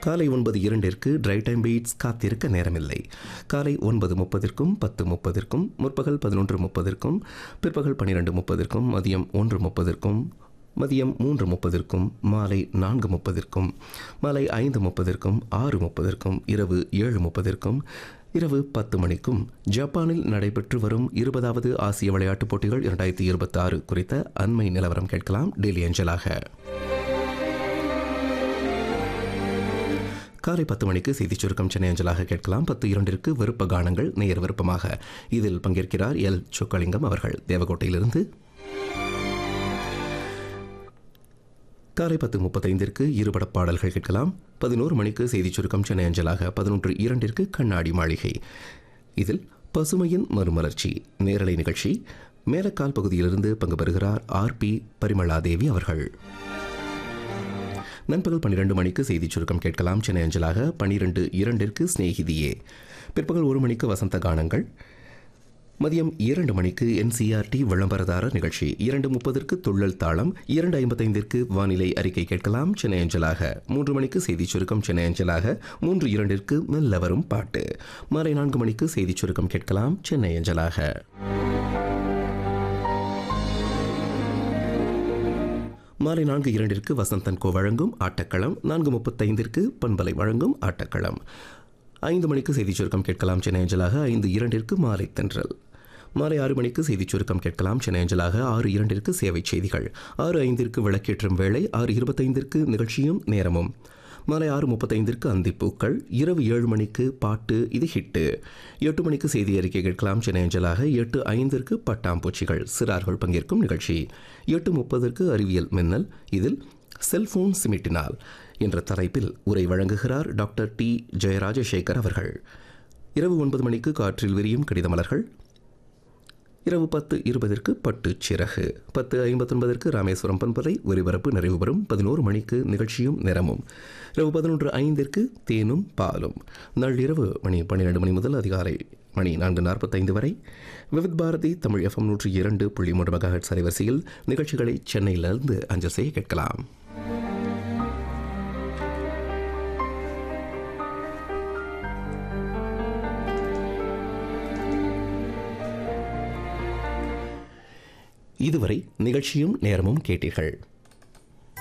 காலை ஒன்பது இரண்டிற்கு ட்ரை டைம் பீட்ஸ் காத்திருக்க நேரமில்லை காலை ஒன்பது முப்பதிற்கும் பத்து முப்பதிற்கும் முற்பகல் பதினொன்று முப்பதிற்கும் பிற்பகல் பன்னிரெண்டு முப்பதிற்கும் மதியம் ஒன்று முப்பதிற்கும் மதியம் மூன்று முப்பதிற்கும் மாலை நான்கு முப்பதிற்கும் மாலை ஐந்து முப்பதிற்கும் ஆறு முப்பதிற்கும் இரவு ஏழு முப்பதிற்கும் இரவு பத்து மணிக்கும் ஜப்பானில் நடைபெற்று வரும் இருபதாவது ஆசிய விளையாட்டுப் போட்டிகள் இரண்டாயிரத்தி இருபத்தி ஆறு குறித்த அண்மை நிலவரம் கேட்கலாம் டெய்லி அஞ்சலாக காலை பத்து மணிக்கு செய்திச் சுருக்கம் சென்னை அஞ்சலாக கேட்கலாம் பத்து இரண்டிற்கு விருப்ப கானங்கள் நேயர் விருப்பமாக இதில் பங்கேற்கிறார் எல் சொக்கலிங்கம் அவர்கள் தேவகோட்டையிலிருந்து காலை பத்து முப்பத்தைந்திற்கு இருபட பாடல்கள் கேட்கலாம் பதினோரு மணிக்கு செய்திச் சுருக்கம் சென்னை அஞ்சலாக பதினொன்று இரண்டிற்கு கண்ணாடி மாளிகை இதில் பசுமையின் மறுமலர்ச்சி நேரலை நிகழ்ச்சி மேலக்கால் பகுதியிலிருந்து பங்கு பெறுகிறார் ஆர் பி பரிமளாதேவி அவர்கள் நண்பகல் பன்னிரண்டு மணிக்கு செய்திச் சுருக்கம் கேட்கலாம் சென்னை அஞ்சலாக பன்னிரண்டு இரண்டிற்கு சிநேகிதியே பிற்பகல் ஒரு மணிக்கு வசந்த கானங்கள் மதியம் இரண்டு மணிக்கு என்சிஆர்டி விளம்பரதாரர் நிகழ்ச்சி இரண்டு முப்பதற்கு துள்ளல் தாளம் இரண்டு ஐம்பத்தைந்திற்கு வானிலை அறிக்கை கேட்கலாம் சென்னை அஞ்சலாக மூன்று மணிக்கு செய்திச் சுருக்கம் சென்னை அஞ்சலாக மூன்று இரண்டிற்கு மெல்ல வரும் பாட்டு மாலை நான்கு மணிக்கு செய்திச் சுருக்கம் கேட்கலாம் சென்னை அஞ்சலாக மாலை நான்கு இரண்டிற்கு வசந்தன் கோ வழங்கும் ஆட்டக்களம் நான்கு முப்பத்தைந்திற்கு பண்பலை வழங்கும் ஆட்டக்களம் ஐந்து மணிக்கு செய்திச் சுருக்கம் கேட்கலாம் சென்னை அஞ்சலாக ஐந்து இரண்டிற்கு மாலை தென்றல் மாலை ஆறு மணிக்கு செய்திச் சுருக்கம் கேட்கலாம் சென்னை அஞ்சலாக ஆறு இரண்டிற்கு சேவை செய்திகள் ஆறு ஐந்திற்கு விளக்கேற்றும் வேளை ஆறு இருபத்தைந்திற்கு நிகழ்ச்சியும் நேரமும் மாலை ஆறு முப்பத்தைந்திற்கு அந்திப்பூக்கள் இரவு ஏழு மணிக்கு பாட்டு இது ஹிட்டு எட்டு மணிக்கு செய்தி அறிக்கை கேட்கலாம் சென்னை அஞ்சலாக எட்டு ஐந்திற்கு பட்டாம்பூச்சிகள் சிறார்கள் பங்கேற்கும் நிகழ்ச்சி எட்டு முப்பதற்கு அறிவியல் மின்னல் இதில் செல்போன் சிமிட்டினால் என்ற தலைப்பில் உரை வழங்குகிறார் டாக்டர் டி ஜெயராஜசேகர் அவர்கள் இரவு ஒன்பது மணிக்கு காற்றில் விரியும் கடித மலர்கள் இரவு பத்து இருபதற்கு பட்டு சிறகு பத்து ஐம்பத்தொன்பதற்கு ராமேஸ்வரம் பண்பலை ஒலிபரப்பு நிறைவு பெறும் பதினோரு மணிக்கு நிகழ்ச்சியும் நிறமும் இரவு பதினொன்று ஐந்திற்கு தேனும் பாலும் நள்ளிரவு மணி பன்னிரெண்டு மணி முதல் அதிகாலை மணி நான்கு நாற்பத்தைந்து வரை விவித் பாரதி தமிழ் எஃப்எம் நூற்றி இரண்டு புள்ளி மூன்று மெகாஹெட் அலைவரிசையில் நிகழ்ச்சிகளை சென்னையிலிருந்து அஞ்சல் செய்ய கேட்கலாம் இதுவரை நிகழ்ச்சியும் நேரமும் கேட்டீர்கள்